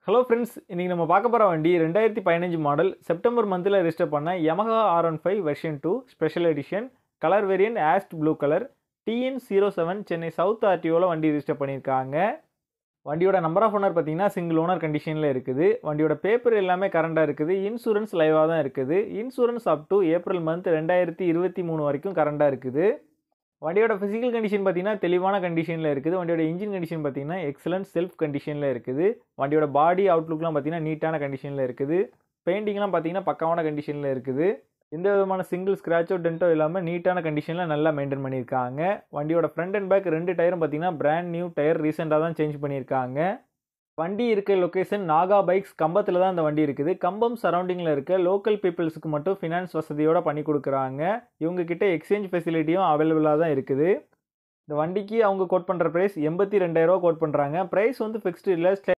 hello friends இன்றைக்கி நம்ம பார்க்க போகிற வண்டி ரெண்டாயிரத்தி பதினஞ்சு மாடல் செப்டம்பர் மந்தில் ரெஜிஸ்டர் பண்ண Yamaha R one five version two special edition colour variant ஆஸ்ட் blue colour TN zero seven Chennai south ஆர்டிஓவில் வண்டி ரெஜிஸ்டர் பண்ணியிருக்காங்க வண்டியோட நம்பர் ஆஃப் ஓனர் பார்த்தீங்கன்னா சிங்கிள் ஓனர் கண்டிஷனில் இருக்குது வண்டியோட பேப்பர் எல்லாமே கரண்டாக இருக்குது இன்சூரன்ஸ் லைவாக தான் இருக்குது insurance up to April month ரெண்டாயிரத்தி இருபத்தி மூணு வரைக்கும் கரண்டாக இருக்குது வண்டியோட ஃபிசிக்கல் கண்டிஷன் பார்த்தீங்கன்னா தெளிவான கண்டிஷனில் இருக்குது வண்டியோட இன்ஜின் கண்டிஷன் பார்த்தீங்கன்னா எக்ஸலன்ட் செல்ஃப் கண்டிஷனில் இருக்குது வண்டியோட பாடி அவுட்லுக்லாம் பார்த்தீங்கன்னா நீட்டான கண்டிஷனில் இருக்குது பெயிண்டிங்லாம் பார்த்தீங்கன்னா பக்காவான கண்டிஷனில் இருக்குது எந்த விதமான சிங்கிள் ஸ்க்ராச்சோ டென்ட்டோ இல்லாமல் நீட்டான கண்டிஷனில் நல்லா மெயின்டைன் பண்ணியிருக்காங்க வண்டியோட ஃப்ரண்ட் அண்ட் பேக் ரெண்டு டயரும் பார்த்தீங்கன்னா பிராண்ட் நியூ டயர் ரீசெண்டாக தான் சேஞ்ச் பண்ணியிருக்காங்க வண்டி இருக்க லொக்கேஷன் நாகா பைக்ஸ் கம்பத்தில் தான் அந்த வண்டி இருக்குது கம்பம் சரௌண்டிங்கில் இருக்க லோக்கல் பீப்புள்ஸுக்கு மட்டும் ஃபினான்ஸ் வசதியோடு பண்ணி கொடுக்குறாங்க இவங்க கிட்ட எக்ஸ்சேஞ்ச் ஃபெசிலிட்டியும் அவைலபிளாக தான் இருக்குது இந்த வண்டிக்கு அவங்க கோட் பண்ணுற ப்ரைஸ் எண்பத்தி ரெண்டாயிரரூவா கோட் பண்ணுறாங்க ப்ரைஸ் வந்து ஃபிக்ஸ்டு இல்லை